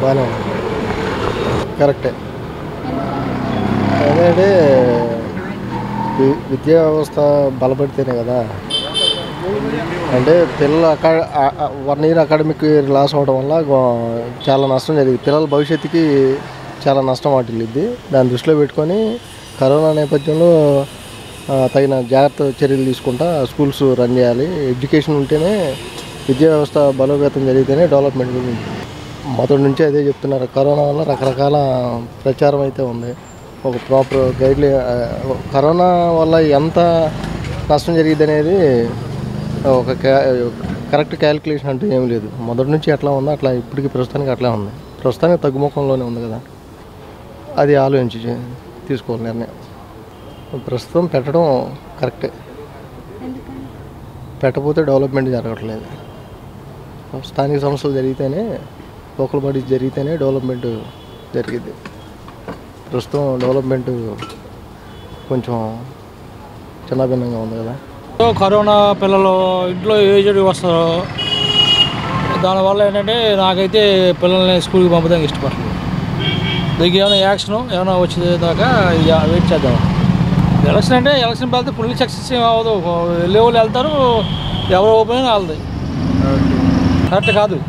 బాగానే ఉంది కరెక్టే అదే వి- విద్యా వ్యవస్థ బలపడితేనే కదా అంటే పిల్లలు అకా one year academic year loss అవడం వల్ల గో- చాలా నష్టం జరిగింది పిల్లల భవిష్యత్తుకి చాలా నష్టం వాటిల్లిద్ది దాన్ని దృష్టిలో పెట్టుకొని కరోనా నేపథ్యంలో ఆ, తగిన జాగ్రత్త చర్యలు తీసుకుంటా స్కూల్స్ రన్ చేయాలి ఎడ్యుకేషన్ ఉంటేనే విద్యా వ్యవస్థ బలోపేతం జరిగితేనే డెవలప్మెంట్ ఉంటుంది మొదటి నుంచి అదే చెప్తున్నారు కరోనా వల్ల రకరకాల ప్రచారం అయితే ఉంది ఒక ప్రాపర్ గైడ్లైన్ కరోనా వల్ల ఎంత నష్టం జరిగింది అనేది ఒక క్యా కరెక్ట్ క్యాలిక్యులేషన్ అంటూ ఏం లేదు మొదటి నుంచి ఎట్లా ఉందో అట్లా ఇప్పటికి ప్రస్తుతానికి అట్లా ఉంది ప్రస్తుతానికి తగ్గుముఖంలోనే ఉంది కదా అది ఆలోచించి చే- తీసుకోవాలి నిర్ణయం ప్రస్తుతం పెట్టడం కరెక్టే పెట్టకపోతే డెవలప్మెంట్ జరగట్లేదు స్థానిక సంస్థలు జరిగితేనే లోకల్ బాడీస్ జరిగితేనే డెవలప్మెంట్ జరిగింది ప్రస్తుతం డెవలప్మెంట్ కొంచెం చిన్నభిన్నంగా ఉంది కదా కరోనా పిల్లలు ఇంట్లో ఏజ్డ్ వస్తారు దానివల్ల ఏంటంటే నాకైతే పిల్లల్ని స్కూల్కి పంపడానికి ఇష్టపడలేదు దీనికి ఏమైనా యాక్షన్ ఏమైనా వచ్చేదాకా ఇక వెయిట్ చేద్దాం ఎలక్షన్ అంటే ఎలక్షన్ వెళ్తే ఫుల్ సక్సెస్ ఏం అవ్వదు వెళ్ళే వాళ్ళు వెళ్తారు ఎవరు ఓపెన్ వాళ్ళది కరెక్ట్ కాదు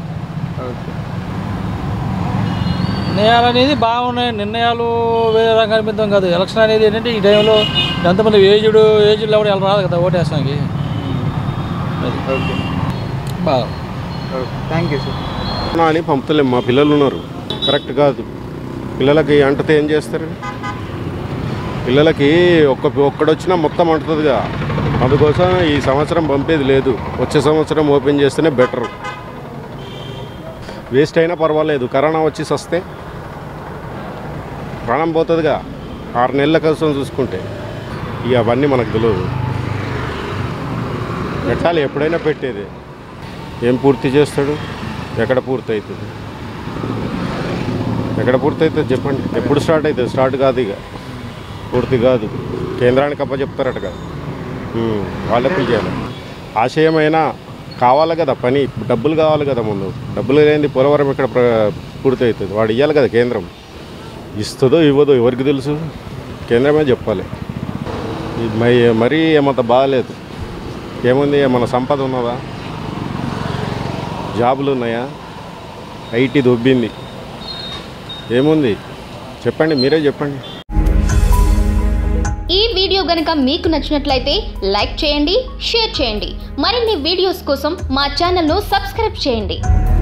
నిర్ణయాలు అనేది బాగున్నాయి నిర్ణయాలు వేరే రకంగా అనిపిద్దాం కాదు ఎలక్షన్ అనేది ఏంటంటే ఈ టైంలో ఎంతమంది ఏజ్డ్ ఏజ్డ్ ఎవరు ఎలా రాదు కదా ఓటేస్తానికి ఓకే బాగా okay thank you sir corona అని పంపుతలేం మా పిల్లలు ఉన్నారు కరెక్ట్ కాదు పిల్లలకి అంటతే ఏం చేస్తారు పిల్లలకి ఒక్క ఒక్కడొచ్చినా మొత్తం అంటుతుందిగా అందుకోసం ఈ సంవత్సరం పంపేది లేదు వచ్చే సంవత్సరం ఓపెన్ చేస్తేనే బెటర్ వేస్ట్ అయినా పర్వాలేదు కరోనా వచ్చి వస్తే ప్రాణం పోతుందిగా ఆరు నెలల కోసం చూసుకుంటే ఇక అవన్నీ మనకు తెలియదు పెట్టాలి ఎప్పుడైనా పెట్టేది ఏం పూర్తి చేస్తాడు ఎక్కడ పూర్తి అవుతుంది ఎక్కడ పూర్తి అవుతుంది చెప్పండి ఎప్పుడు స్టార్ట్ అవుతుంది స్టార్ట్ కాదు ఇక పూర్తి కాదు కేంద్రానికి అప్ప చెప్తారట కదా ఉమ్, వాళ్ళే పిల్ చేయాలి ఆశయమైనా కావాలి కదా పని డబ్బులు కావాలి కదా ముందు డబ్బులు లేనిది పోలవరం ఇక్కడ ప్ర- పూర్తి అవుతుంది వాడు ఇవ్వాలి కదా కేంద్రం ఇస్తుందో ఇవ్వదో ఎవరికి తెలుసు కేంద్రమే చెప్పాలి ఇది మరి- మరీ ఏమంత బాగాలేదు ఏముంది ఏమన్నా సంపద ఉన్నదా జాబులు ఉన్నాయా ఐటీ దొబ్బింది ఏముంది చెప్పండి మీరే చెప్పండి ఈ వీడియో గనుక మీకు నచ్చినట్లయితే లైక్ చేయండి షేర్ చేయండి మరిన్ని వీడియోస్ కోసం మా ఛానల్ను సబ్స్క్రైబ్ చేయండి